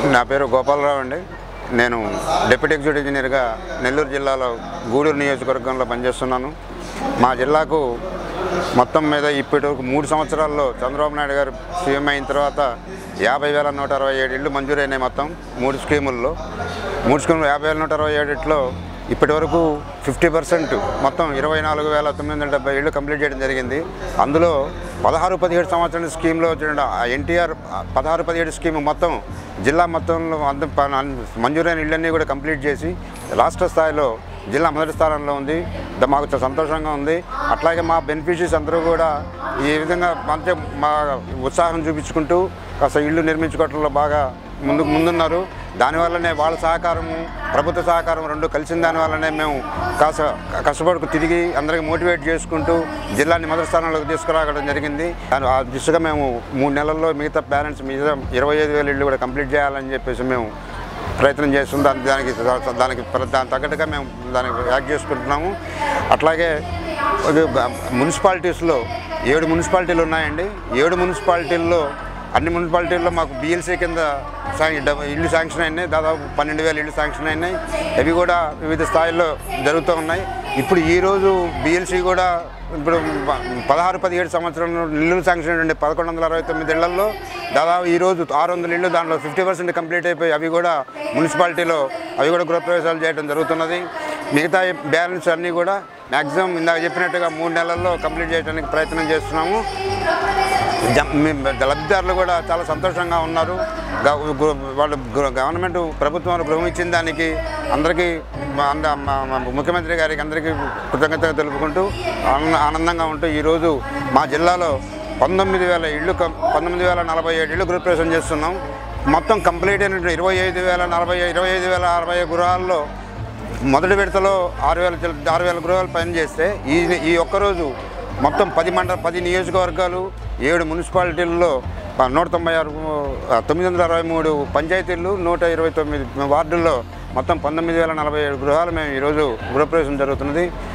నా పేరు గోపాలరావు అండి నేను డిప్యూటీ ఎగ్జిక్యూటివ్ ఇంజనీర్గా నెల్లూరు జిల్లాలో గూడూరు నియోజకవర్గంలో పనిచేస్తున్నాను మా జిల్లాకు మొత్తం మీద ఇప్పటి వరకు మూడు సంవత్సరాల్లో చంద్రబాబు నాయుడు గారు సీఎం అయిన తర్వాత యాభై వేల నూట అరవై ఏడు ఇళ్ళు మంజూరైనాయి మొత్తం మూడు స్కీముల్లో మూడు స్కీములు యాభై వేల నూట అరవై ఏడిట్లో ఇప్పటి వరకు ఫిఫ్టీ పర్సెంట్ మొత్తం ఇరవై నాలుగు వేల తొమ్మిది వందల డెబ్బై ఇళ్ళు కంప్లీట్ చేయడం జరిగింది అందులో పదహారు పదిహేడు సంవత్సరాల స్కీమ్లో వచ్చిన ఎన్టీఆర్ పదహారు పదిహేడు స్కీమ్ మొత్తం జిల్లా మొత్తంలో అంత ప- మంజూరైన ఇళ్ళన్నీ కూడా కంప్లీట్ చేసి రాష్ట్ర స్థాయిలో జిల్లా మొదటి స్థానంలో ఉంది ద- మాకు చాలా సంతోషంగా ఉంది అట్లాగే మా బెనిఫిషరీస్ అందరూ కూడా ఈ విధంగా మంచి మా ఉత్సాహం చూపించుకుంటూ కాస్త ఇళ్ళు నిర్మించుకోవడంలో బాగా ముందుకు ముందున్నారు దానివల్లనే వాళ్ళ సహకారము ప్రభుత్వ సహకారం రెండు కలిసిన దానివల్లనే మేము కాస్త కష్టపడుకు తిరిగి అందరికీ మోటివేట్ చేసుకుంటూ జిల్లాని మొదటి స్థానంలోకి తీసుకురావడం జరిగింది దాని ఆ దిశగా మేము మూడు నెలల్లో మిగతా బ్యాలెన్స్ మిగతా ఇరవై ఐదు వేల ఇళ్ళు కూడా కంప్లీట్ చేయాలని చెప్పేసి మేము ప్రయత్నం చేస్తున్నాం దానికి దానికి దానికి ప్ర- దానికి తగ్గట్టుగా మేము దానికి యాక్ట్ చేసుకుంటున్నాము అట్లాగే ఒక గ- మున్సిపాలిటీస్లో ఏడు మున్సిపాలిటీలు ఉన్నాయండి ఏడు మున్సిపాలిటీల్లో అన్ని మున్సిపాలిటీల్లో మాకు బిఎల్సీ కింద శాంక్- డబ- ఇల్లు శాంక్షన్ అయినాయి దాదాపు పన్నెండు వేల ఇల్లు శాంక్షన్ అయినాయి అవి కూడా వివిధ స్థాయిల్లో జరుగుతూ ఉన్నాయి ఇప్పుడు ఈరోజు బిఎల్సీ కూడా ఇప్పుడు ప- పదహారు పదిహేడు సంవత్సరంలో ఇల్లు శాంక్షన్ ఉండే పదకొండు వందల అరవై తొమ్మిది ఇళ్లలో దాదాపు ఈరోజు ఆరు వందల ఇళ్ళు దాంట్లో ఫిఫ్టీ పర్సెంట్ కంప్లీట్ అయిపోయి అవి కూడా మున్సిపాలిటీలో అవి కూడా గృహప్రవేశాలు చేయడం జరుగుతున్నది మిగతా బ్యాలెన్స్ అన్నీ కూడా మ్యాక్సిమం ఇందాక చెప్పినట్టుగా మూడు నెలల్లో కంప్లీట్ చేయడానికి ప్రయత్నం చేస్తున్నాము జం- మీ- లబ్ధిదారులు కూడా చాలా సంతోషంగా ఉన్నారు గవ- గు- వాళ్ళు గు- గవర్నమెంట్ ప్రభుత్వం గృహం ఇచ్చిన దానికి అందరికీ మా అంద- మా- మా ముఖ్యమంత్రి గారికి అందరికీ కృతజ్ఞతగా తెలుపుకుంటూ ఆనంద- ఆనందంగా ఉంటూ ఈరోజు మా జిల్లాలో పంతొమ్మిది వేల ఇళ్ళు కం- పంతొమ్మిది వేల నలభై ఏడు ఇళ్ళు గృహప్రవేశం చేస్తున్నాం మొత్తం కంప్లీట్ అయినటువంటి ఇరవై ఐదు వేల నలభై ఇరవై ఐదు వేల అరవై గృహాల్లో మొదటి విడతలో ఆరు వేల చిల్- ఆరు వేల గృహాలు పని చేస్తే ఈ ఈ ఒక్కరోజు మొత్తం పది మండల పది నియోజకవర్గాలు ఏడు మున్సిపాలిటీల్లో ఆ, నూట తొంభై ఆరు ఆ, తొమ్మిది వందల అరవై మూడు పంచాయతీలు నూట ఇరవై తొమ్మిది వార్డుల్లో మొత్తం పంతొమ్మిది వేల నలభై ఏడు గృహాలు మేము ఈరోజు గృహప్రవేశం జరుగుతున్నది